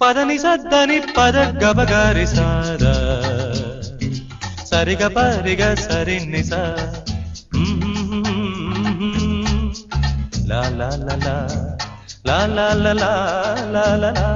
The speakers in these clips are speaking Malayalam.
పదని సద్దని పద గబగారి సాద సరిగ పరిగ సరిన్ని సా లా లా లా లా లా లా లా లా లా లా లా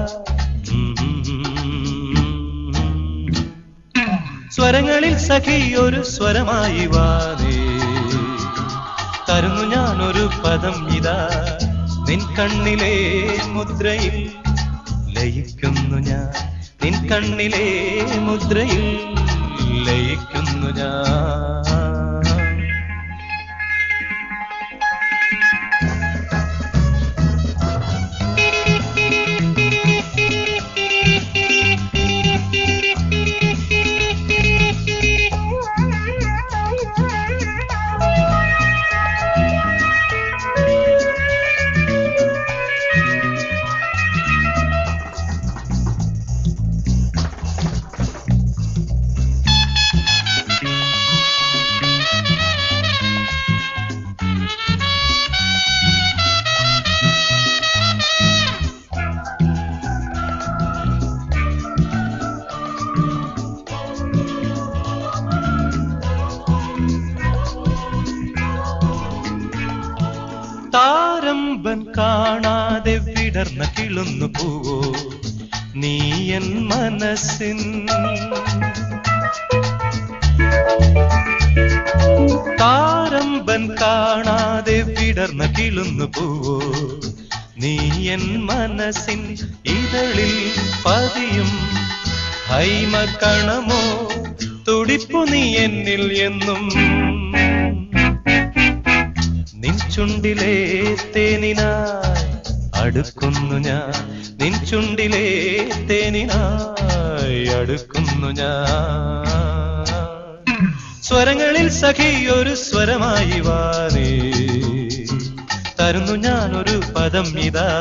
സ്വരങ്ങളിൽ സഖി ഒരു സ്വരമായി വാനേ തരുന്നു ഞാനൊരു പദം ഇതാ നിൻ കണ്ണിലെ മുദ്രയിൽ ലയിക്കുന്നു ഞാൻ നിൻ കണ്ണിലെ മുദ്രയിൽ ലയിക്കുന്നു ഞാൻ താരമ്പൻ കാണാതെ വിടർന്ന കിളുന്നു പോവോ നീ എൻ മനസ്സിൻ താരമ്പൻ കാണാതെ വിടർന്ന കിളുന്നു പോവോ നീ എൻ മനസ്സിൻ ഇതളിൽ പതിയും ഹൈമക്കണമോ തുടിപ്പു നീ എന്നിൽ എന്നും നിൻ ചുണ്ടിലെ തേനിനായി അടുക്കുന്നു ഞാൻ നിൻ ചുണ്ടിലെ തേനിനായി അടുക്കുന്നു ഞാൻ സ്വരങ്ങളിൽ സഖി ഒരു സ്വരമായി വാനേ തരുന്നു ഞാനൊരു പദം ഇതാ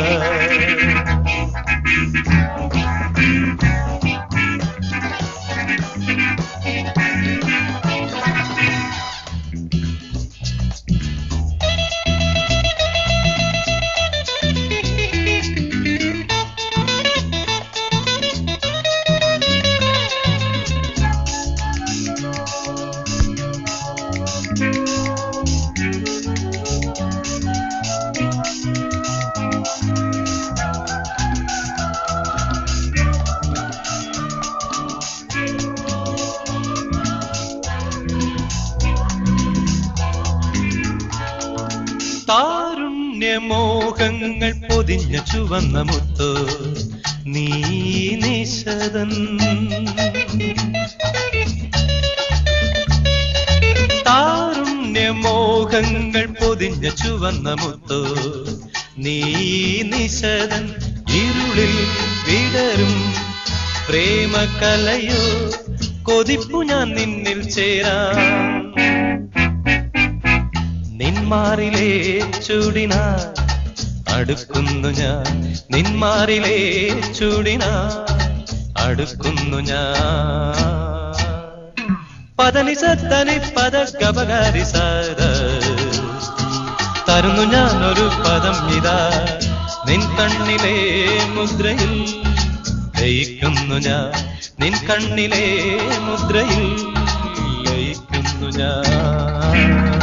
താരുണ്യമോഹങ്ങൾ പൊതിഞ്ഞ ചുവന്ന മുത്ത് നീ നിശതൻ താരുണ്യമോഹങ്ങൾ പൊതിഞ്ഞ ചുവന്ന മുത്ത് നീ നിശതൻ ഇരുളിൽ വിടരും പ്രേമകലയോ കൊതിപ്പു ഞാൻ നിന്നിൽ ചേരാം നിന്മാറിലെ ചൂടിനാ അടുക്കുന്നു ഞാൻ നിന്മാറിലെ ചൂടിനാ അടുക്കുന്നു ഞാൻ പദനി സത്തനി പദ ഗബകാരി സാര തരുന്നു ഞാൻ ഒരു പദം ഇതാ നിൻ കണ്ണിലെ മുദ്രയിൽ ലയിക്കുന്നു ഞാൻ നിൻ കണ്ണിലെ മുദ്രയിൽ ലയിക്കുന്നു ഞാൻ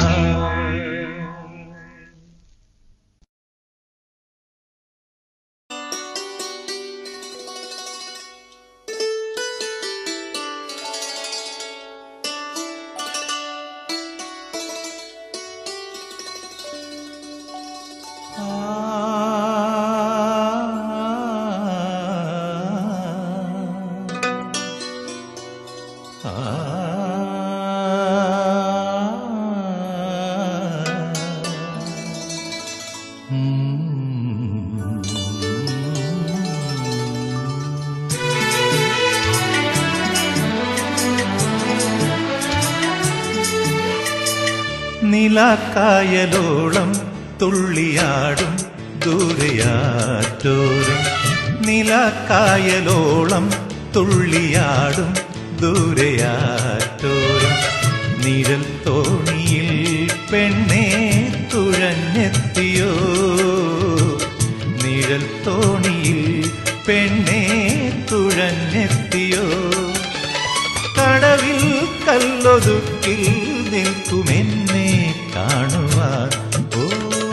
നിലാക്കായലോളം തുള്ളിയാടും ദൂരയാറ്റോരം നിലാക്കായലോളം തുള്ളിയാടും ദൂരയാറ്റോരം നിഴൽ തോണിയിൽ പെണ്ണേ തുഴഞ്ഞെത്തിയോ നിഴൽ തോണിയിൽ പെണ്ണേ തുഴഞ്ഞെത്തിയോ കടവിൽ കല്ലൊതുക്കിൽ നിൽക്കുമെന്നെ കാണുവാൻ ഓ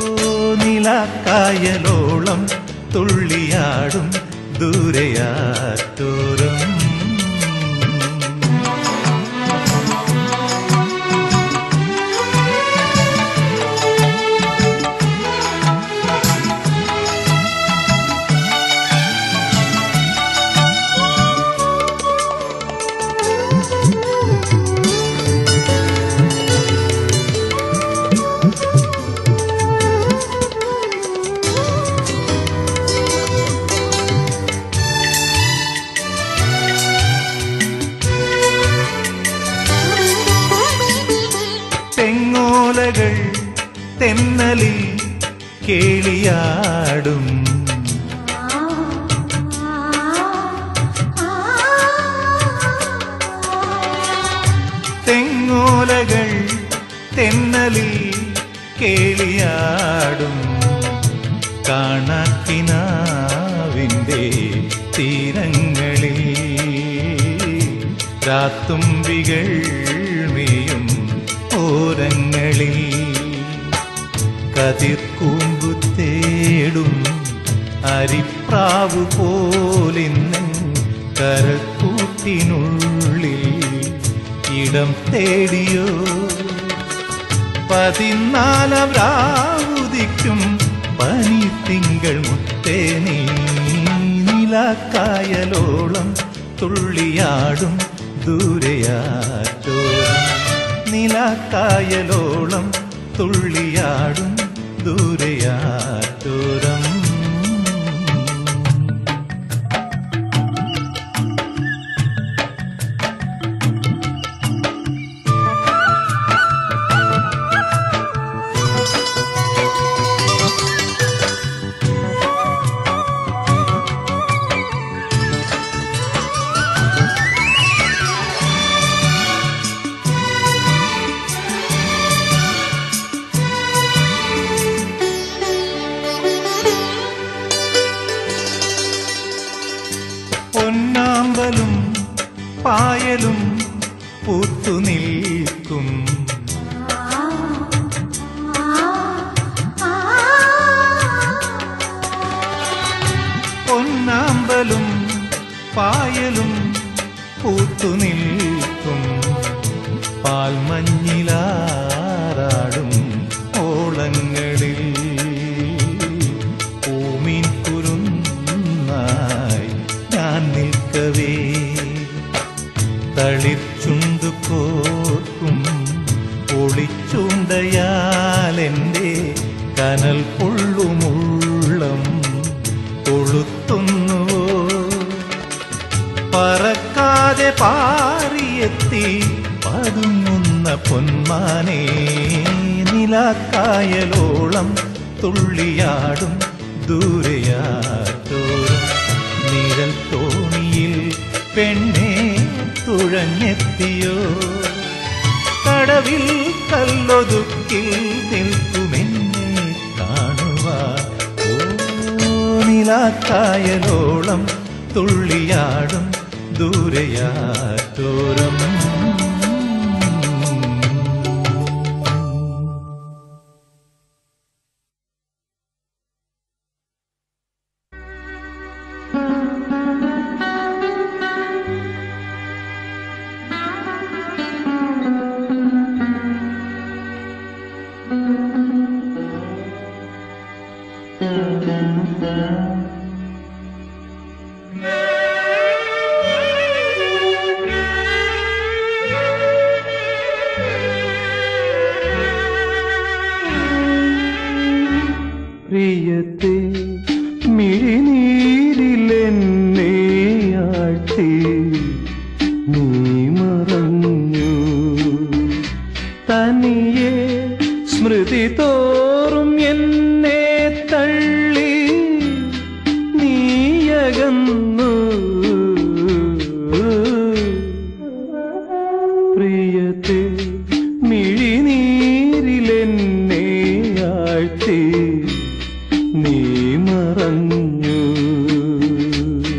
നിലാക്കായലോളം തുള്ളിയാടും ദൂരയാറ്റോരം തെങ്ങോലകൾ തെന്നലിൽ കേളിയാടും തെങ്ങോലകൾ തെന്നലിൽ കേളിയാടും കാണാക്കിനാവിൻ്റെ തീരങ്ങളിൽ രാത്തുമ്പികൾ മേയും ഓരങ്ങളിൽ കതിർക്കൂമ്പു തേടും അരിപ്രാവ് പോലിന്ന് കരക്കൂട്ടിനുള്ളിൽ ഇടം തേടിയോ പതിനാലാം രാവുദിക്കും പനി തിങ്കൾ മുത്തേ നീ നിലാക്കായലോളം തുള്ളിയാടും ദൂരയാറ്റോരം നിലാക്കായലോളം തുള്ളിയാടും ദൂരയാറ്റോരം പൊന്നാമ്പലും പായലും പൂത്തു നിൽക്കും പൊന്നാമ്പലും പായലും പൂത്തു നിൽക്കും പാൽമഞ്ഞിലാറാടും ഓളങ്ങളിൽ പൂമീൻ കുരുന്നായി ഞാൻ നിൽക്കവേ തളിർച്ചുണ്ടു കോർക്കും ഒളിച്ചുണ്ടയാലെൻ്റെ കനൽ പൊള്ളുമുള്ളം കൊളുത്തുന്നുവോ പറക്കാതെ പാറിയെത്തി പതുങ്ങുന്ന പൊന്മാനേ നിലാക്കായലോളം തുള്ളിയാടും ദൂരയാറ്റോരം നിഴൽ തോണിയിൽ പെണ്ണെ തുഴഞ്ഞെത്തിയോ കടവിൽ കല്ലൊതുക്കിൽ നിൽക്കുമെന്നെ കാണുവാൻ ഓ നിലാക്കായലോളം തുള്ളിയാടും ദൂരയാറ്റോരം പ്രിയത്തെ മിഴിനീരിലെന്നെ ആഴ്ത്തി നീ മറഞ്ഞു തനിയെ സ്മൃതി തോറും എന്നെ തള്ളി നീയകന്നു പ്രിയത്തെ മിഴിനീരിലെന്നെ ആഴ്ത്തി നീ മറഞ്ഞു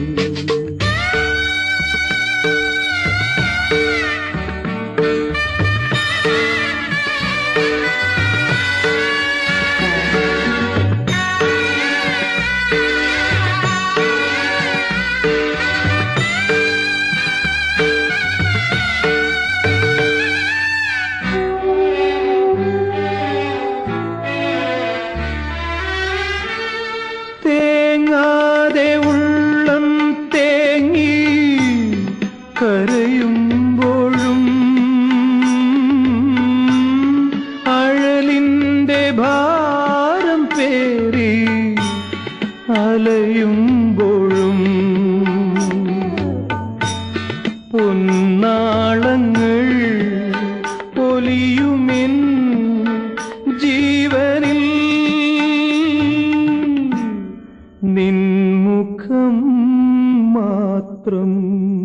അലയുമ്പോഴും പൊന്നാളങ്ങൾ പൊലിയുമെൻ ജീവനിൽ നിൻമുഖം മാത്രം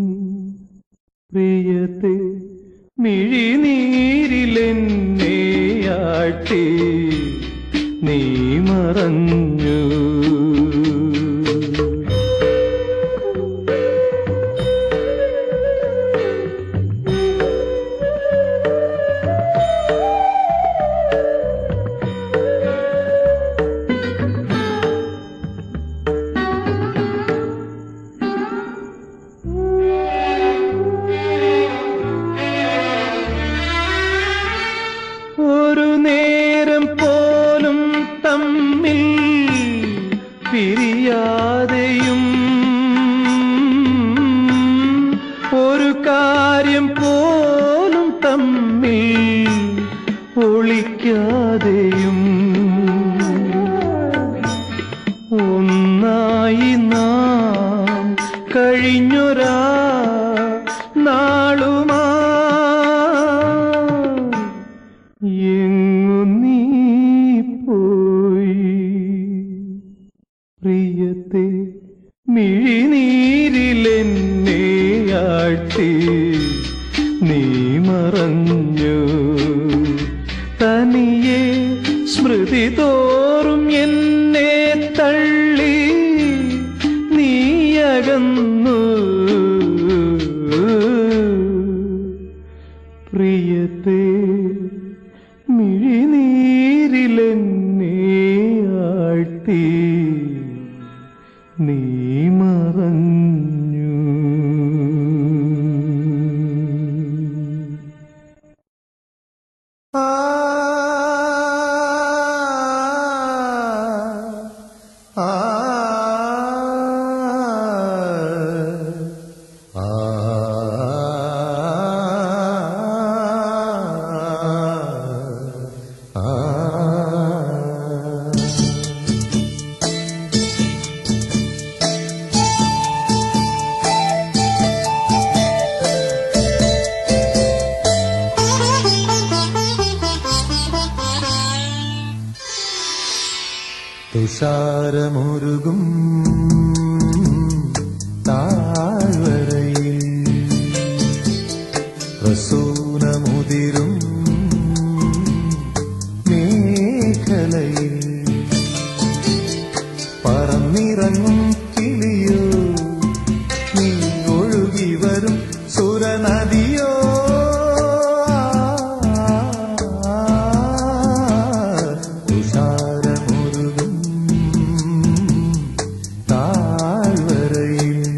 പ്രിയത്തെ മിഴിനീരിലെന്നെയാട്ടി നീ മറഞ്ഞു ഒരു നേരം പോലും തമ്മിൽ പിരിയാതെയും ഒരു കാര്യം പോലും തമ്മിൽ ഒളിക്കാതെയും ഒന്നായി നാം കഴിഞ്ഞൊരാ നാളുമാ എങ്ങു നീ പോയി പ്രിയത്തെ മിഴിനീരിലെന്നെ ആഴ്ത്തി നീ മറഞ്ഞു തനിയെ സ്മൃതി തോറും എന്നെ തള്ളി നീയകന്നു പ്രിയത്തെ മിഴിനീരിലെന്നെ ആഴ്ത്തി നീ മറഞ്ഞു തുഷാരമൊരുകും താഴ്വരയിൽ പ്രസൂനമുതിരും മേഖലയിൽ പറന്നിറങ്ങും കിളിയോ നീ ഒഴുകി വരും സുരനദിയോ തുഷാരമൊരുകും താഴ്വരയിൽ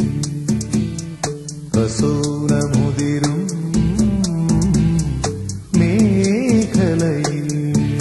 പ്രസൂനമുതിരും മേഖലയിൽ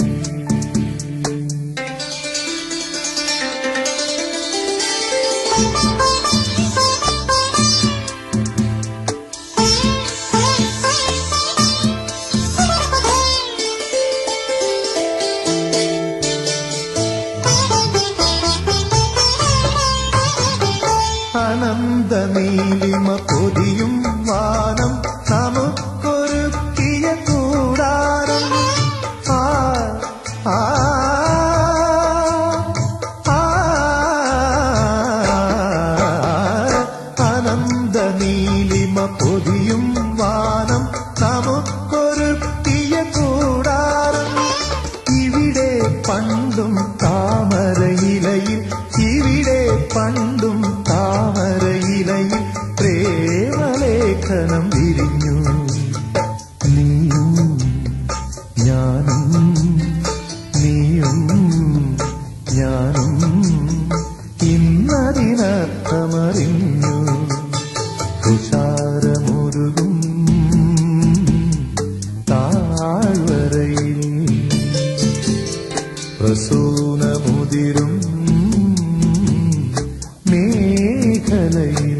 അനന്തനീലിമ പൊതിയും വാനം നമുക്കൊരുക്കിയ കൂടാരം ആ ആ ആ അനന്തനീലിമ പൊതിയും വാനം നമുക്കൊരുക്കിയ കൂടാരം ഇവിടെ പണ്ടും താമരയിലയിൽ ഇവിടെ പണ്ടും താമരയിലയിൽ പ്രേമലേഖനം വിരിഞ്ഞു നീയും ഞാനും നീയും ഞാനും ഇന്നതിനർത്ഥമറിഞ്ഞു തുഷാരമുരുകും താഴ്വരയിൽ പ്രസൂനമുതിരും മേഖലയിൽ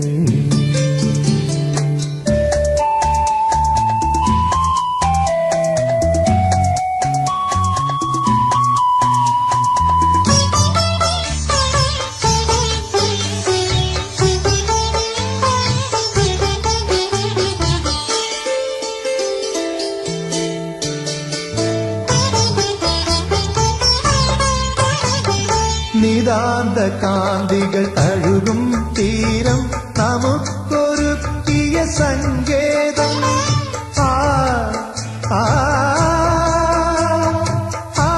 നിതാന്ത കാന്തികൾ തഴുകും തീരം നമുക്കൊരുക്കിയ സങ്കേതം ആ ആ ആ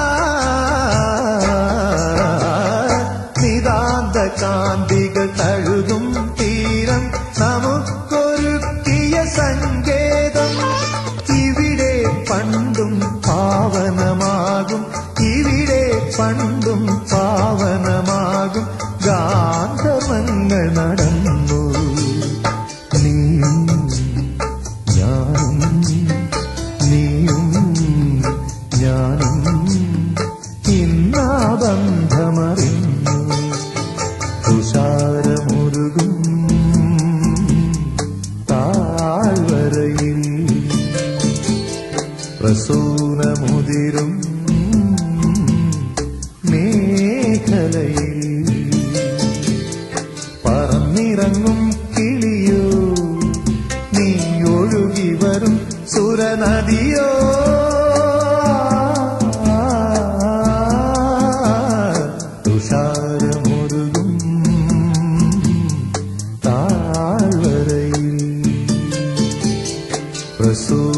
നിതാന്ത കാന്തികൾ തഴുകും തീരം നമുക്കൊരുക്കിയ സങ്കേതം ഇവിടെ പണ്ടും പാവനമാകും ഇവിടെ പണ്ടും പാവനമാകും ഗാന്ധർവങ്ങൾ നടന്നു നീയും ഞാനും നീയും ഞാനും ഇന്നാ ബന്ധമറിഞ്ഞു തുഷാരമുരുകും താഴ്വരയിൽ പ്രസൂനമുതിരും മേഖലയിൽ പറന്നിറങ്ങും കിളിയോ നീ ഒഴുകി വരും സുരനദിയോ തുഷാരമുരുകും താഴ്വരയിൽ പ്രസൂ